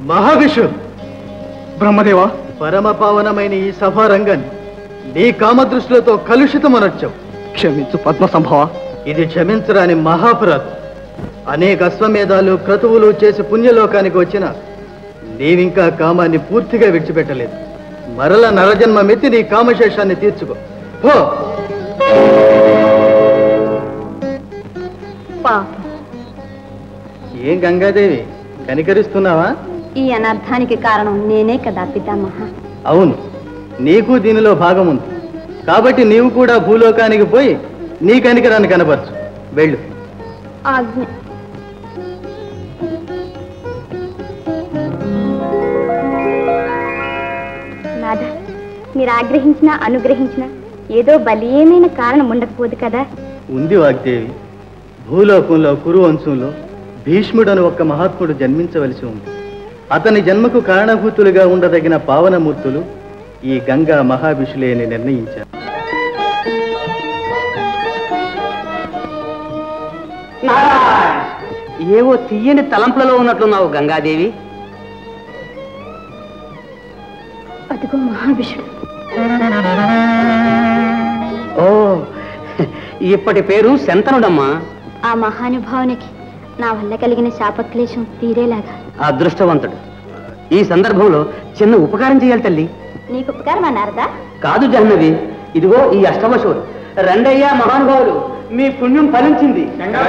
మహావిషు బ్రహ్మదేవా పరమ పావనమైన ఈ సభారంగాన్ని నీ కామదృష్టిలతో కలుషితమనొచ్చావు క్షమించు పద్మ సంభవ ఇది క్షమించరాని మహాపురాత్ అనేక అశ్వమేధాలు క్రతువులు చేసి పుణ్యలోకానికి వచ్చిన నీవింకా కామాన్ని పూర్తిగా విడిచిపెట్టలేదు మరల నరజన్మమెత్తి నీ కామశేషాన్ని తీర్చుకో హో పాపం ఏం గంగాదేవి కనికరిస్తున్నావా ఈ అనర్థానికి కారణం నేనే కదా పితామహ అవును నీకు దీనిలో భాగం ఉంది కాబట్టి నీవు కూడా భూలోకానికి పోయి నీ కనికరాన్ని కనపరచు వెళ్ళు ఆజ్ఞ నాథ మీరు ఆగ్రహించిన అనుగ్రహించిన ఏదో బలీయమైన కారణం ఉండకపోదు కదా ఉంది వాగ్దేవి భూలోకంలో కురు వంశంలో భీష్ముడని ఒక్క మహాత్ముడు జన్మించవలసి ఉంది అతని జన్మకు కారణభూతులుగా ఉండదగిన పావనమూర్తులు ఈ గంగా మహాభిషులే అని నిర్ణయించారు ఏవో తీయని తలంపులలో ఉన్నట్లున్నావు గంగాదేవి అదిగో మహావిషుడు ఓ ఇప్పటి పేరు శంతనుడమ్మా ఆ మహానుభావునికి నా వల్ల కలిగిన శాపక్లేశం తీరేలాగా అదృష్టవంతుడు ఈ సందర్భంలో చిన్న ఉపకారం చేయాలి తల్లి నీకు ఉపకారం అన్నారదా కాదు జాహ్నవి ఇదిగో ఈ అష్టవశువులు రెండయ్యా మహానుభావులు మీ పుణ్యం ఫలించింది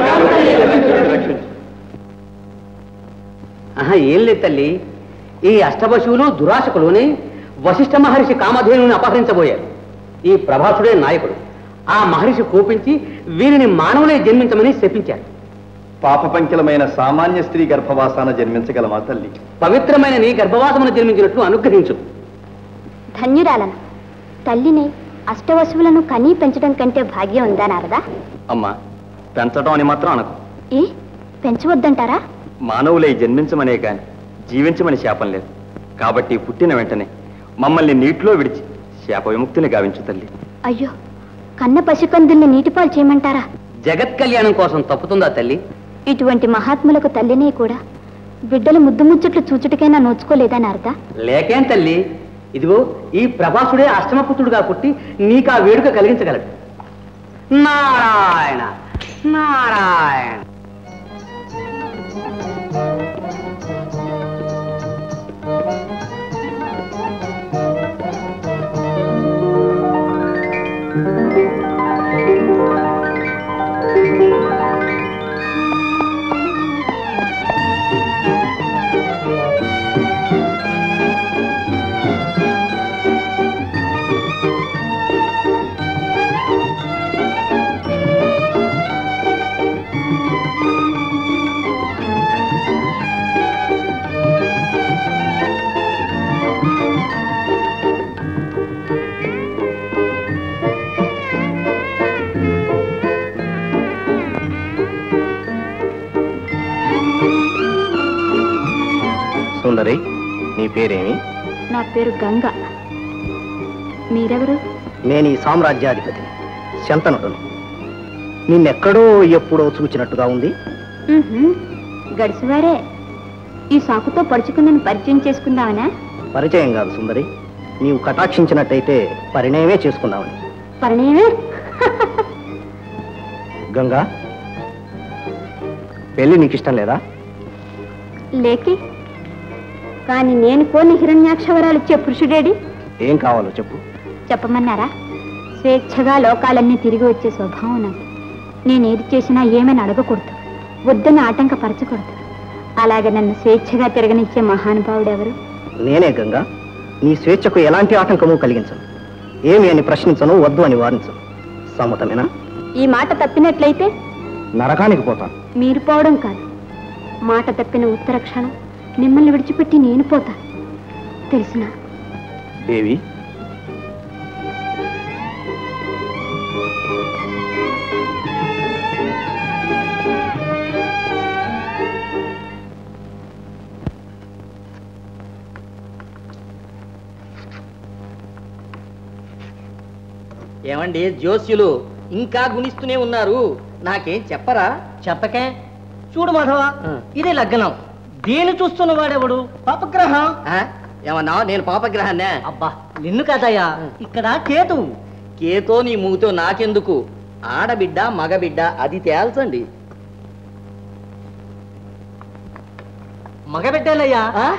ఆహా ఏం లేదు తల్లి ఈ అష్టవశువులు దురాశకులుని వశిష్ఠ మహర్షి కామధేనుని అపహరించబోయారు ఈ ప్రభాసుడే నాయకుడు ఆ మహర్షి కోపించి వీరిని మానవులే జన్మించమని శపించారు పాపపంకిలమైన సామాన్య స్త్రీ గర్భవాసాన జన్మించగలమా తల్లి పవిత్రమైన నీ గర్భవాసమును జన్మించినట్లు అనుగ్రహించు ధన్యురాలను తల్లిని అష్టవశువులను కనీ పెంచడం కంటే భాగ్యం ఉందా నారదా అమ్మా పెంచడం అని మాత్రం అనకు ఏ పెంచవద్దంటారా మానవులై జన్మించమనే కాని జీవించమని శాపం లేదు కాబట్టి పుట్టిన వెంటనే మమ్మల్ని నీటిలో విడిచి శాప విముక్తిని గావించు తల్లి అయ్యో కన్న పసికందుల్ని నీటిపాలు చేయమంటారా జగత్ కళ్యాణం కోసం తప్పుతుందా తల్లి ఇటువంటి మహాత్ములకు తల్లిని కూడా బిడ్డలు ముద్దు ముచ్చట్లు చూచుటకైనా నోచుకోలేదా నారదా లేకేం తల్లి ఇదిగో ఈ ప్రభాసుడే అష్టమపుత్రుడుగా పుట్టి నీకు ఆ వేడుక కలిగించగలడు నారాయణ నారాయణ సుందరి నీ పేరేమి నా పేరు గంగ మీరెవరు నేను ఈ సామ్రాజ్యాధిపతిని శంతనుడను నిన్నెక్కడో ఎప్పుడో చూచినట్టుగా ఉంది ఉహుం, గడిసివారే ఈ సాకుతో పడుచుకున్నని పరిచయం చేసుకుందామనా పరిచయం కాదు సుందరి నీవు కటాక్షించినట్టయితే పరిణయమే చేసుకున్నావని పరిణయమే గంగా పెళ్లి నీకు ఇష్టం లేదా లేకే కానీ నేను కోని హిరణ్యాక్షవరాలు ఇచ్చే పురుషుడేడి ఏం కావాలో చెప్పు చెప్పమన్నారా స్వేచ్ఛగా లోకాలన్నీ తిరిగి వచ్చే స్వభావం నాది నేనేది చేసినా ఏమని అడగకూడదు వద్దని ఆటంకపరచకూడదు అలాగే నన్ను స్వేచ్ఛగా తిరగనిచ్చే మహానుభావుడు ఎవరు నేనే గంగా నీ స్వేచ్ఛకు ఎలాంటి ఆటంకము కలిగించను ఏమి అని ప్రశ్నించను వద్దు అని వారించను సమ్మతమేనా ఈ మాట తప్పినట్లయితే నరకానికి పోతాను మీరు పోవడం కాదు మాట తప్పిన ఉత్తర క్షణం మిమ్మల్ని విడిచిపెట్టి నేను పోతాను తెలిసిన దేవి ఏమండి జోస్యులు ఇంకా గుణిస్తూనే ఉన్నారు నాకేం చెప్పరా చెప్పకే చూడు మాధవ ఇదే లగ్నం దీన్ని చూస్తున్న వాడెవడు పాపగ్రహం ఆ? ఏమన్నా నేను పాపగ్రహాన్నే అబ్బా నిన్ను కదయ్యా ఇక్కడ కేతు కేతో నీ మూతో నాకెందుకు ఆడబిడ్డ మగబిడ్డ అది తేల్చండి మగబిడ్డలయ్యా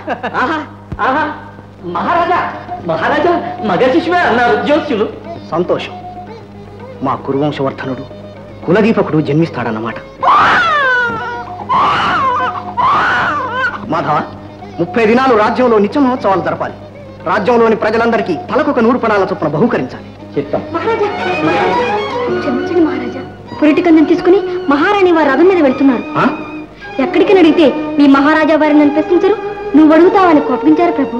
మహారాజా మహారాజా మగ శిశువే అన్నారు జ్యోత్స్యులు సంతోషం మా కురువంశవర్ధనుడు కులదీపకుడు జన్మిస్తాడన్నమాట మాధవ ముప్పై దినాలు రాజ్యంలో నిత్య మహోత్సవాలు జరపాలి రాజ్యంలోని ప్రజలందరికీ తలకొక నూరు పడాల చొప్పున బహుకరించాలి చిత్తం మహారాజా క్షమించండి మహారాజా పురిటికందం తీసుకుని మహారాణి వారి రథం మీద వెళ్తున్నారు ఆ? ఎక్కడికి అడిగితే మీ మహారాజా వారిని నన్ను ప్రశ్నించరు నువ్వు అడుగుతావని కోపించారు ప్రభు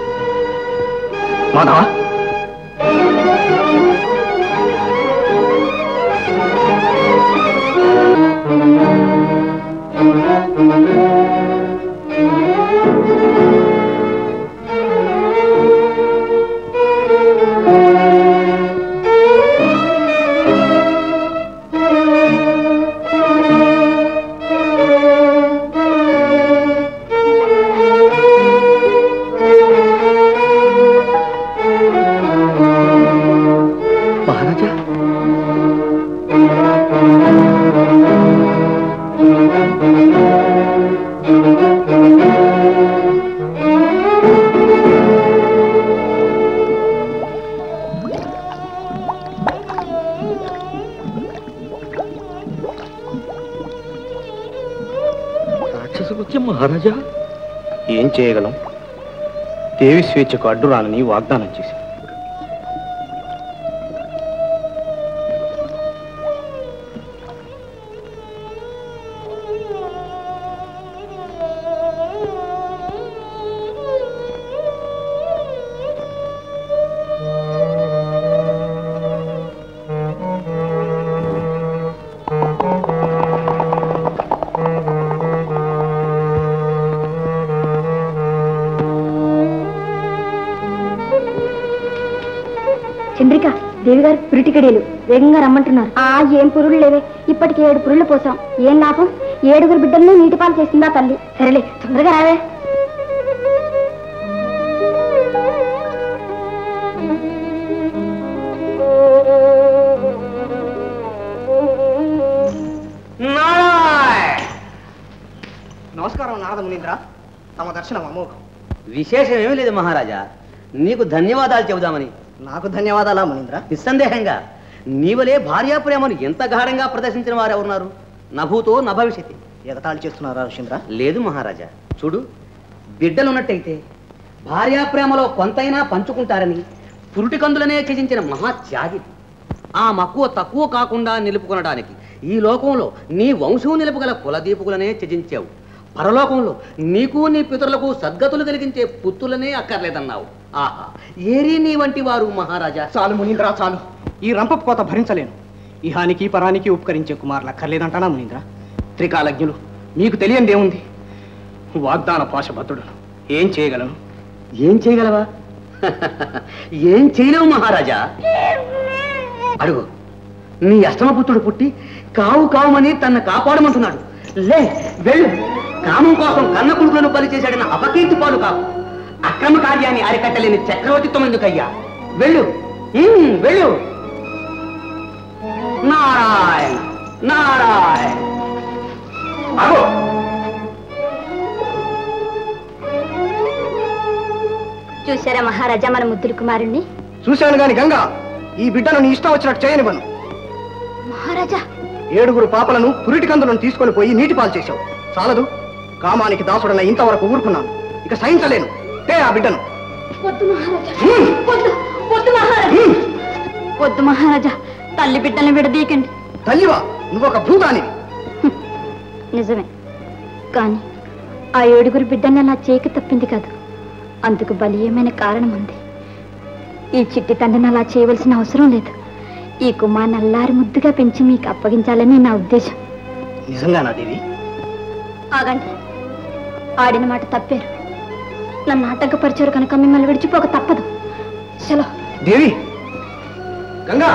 మాధవ మహారాజా రాక్షసకృత్యం మహారాజా ఏం చేయగలం దేవి స్వేచ్ఛకు అడ్డురాలని వాగ్దానం చేసి చంద్రిక దేవి గారు పురిటికడేలు వేగంగా రమ్మంటున్నారు ఆ ఏం పురుళ్ళు లేవే ఇప్పటికి ఏడు పురుళ్ళు పోసాం ఏం లాభం ఏడుగురు బిడ్డల్ని నీటి పాలు చేసిందా తల్లి సరేలే తొందరగా రావే నమస్కారం నారద మునీంద్ర తమ దర్శనం అమోఘం విశేషం ఏమీ లేదు మహారాజా నీకు ధన్యవాదాలు చెబుదామని నాకు ధన్యవాదాలా మునీంద్ర నిస్సందేహంగా నీవలే భార్యా ప్రేమను ఎంత గాఢంగా ప్రదర్శించిన వారు ఎవరున్నారు నభూతో నభవిష్యతి ఎగతాళి చేస్తున్నారా ఋషీంద్ర లేదు మహారాజా చూడు బిడ్డలున్నట్టయితే భార్యా ప్రేమలో కొంతైనా పంచుకుంటారని పురుటి కందులనే త్యజించిన మహాత్యాగి ఆ మక్కువ తక్కువ కాకుండా నిలుపుకొనడానికి ఈ లోకంలో నీ వంశం నిలుపుగల కులదీపుకులనే త్యజించావు పరలోకంలో నీకు నీ పితరులకు సద్గతులు కలిగించే పుత్రులనే అక్కర్లేదన్నావు ఆహా ఏరీ నీ వంటి వారు మహారాజా చాలు మునీంద్ర చాలు ఈ రంపపు కోత భరించలేను ఇహానికి పరానికి ఉపకరించే కుమారులు అక్కర్లేదంటానా మునీంద్ర త్రికాలజ్ఞులు మీకు తెలియందేముంది వాగ్దాన పాశభద్రుడు ఏం చేయగలను ఏం చేయగలవా ఏం చేయలేవు మహారాజా అడుగు నీ అష్టమపుత్రుడు పుట్టి కావు కావుమని తన కాపాడమంటున్నాడు లే వెళ్ళు కామం కోసం కన్న కొడుకులను బలి చేశాడన్న అపకీర్తి పాలు కావు అక్రమ కార్యాన్ని అరికట్టలేని చక్రవర్తిత్వం ఎందుకయ్యా వెళ్ళు ఉమ్, వెళ్ళు నారాయణ నారాయణ అగో చూసారా మహారాజా మన ముద్దురు కుమారుణ్ణి చూశాను గాని గంగా ఈ బిడ్డను నీ ఇష్టం వచ్చినట్టు చేయనివ్వను మహారాజా ఏడుగురు పాపలను పురిటి కందులను తీసుకొని పోయి నీటి పాలు చేశావు చాలదు కామానికి దాసుడన్న ఇంతవరకు ఊరుకున్నాను ఇక సహించలేను తే ఆ బిడ్డను వద్దు మహారాజా వద్దు వద్దు మహారాజా వద్దు మహారాజా తల్లి బిడ్డల్ని విడదీయకండి తల్లివా నువ్వొక భూతానివి నిజమే కానీ ఆ ఏడుగురు బిడ్డని అలా చేయక తప్పింది కాదు అందుకు బలీయమైన కారణం ఉంది ఈ చిట్టి తండ్రిని అలా చేయవలసిన అవసరం లేదు ఈ కుమార్ని అల్లారి ముద్దుగా పెంచి మీకు అప్పగించాలని నా ఉద్దేశం నిజంగానా దేవి ఆగండి ఆడిన మాట తప్పారు నన్ను ఆటంకపరిచారు కనుక మిమ్మల్ని విడిచిపోక తప్పదు చలో దేవి గంగా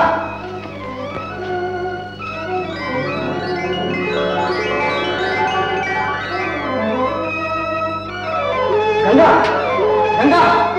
గంగా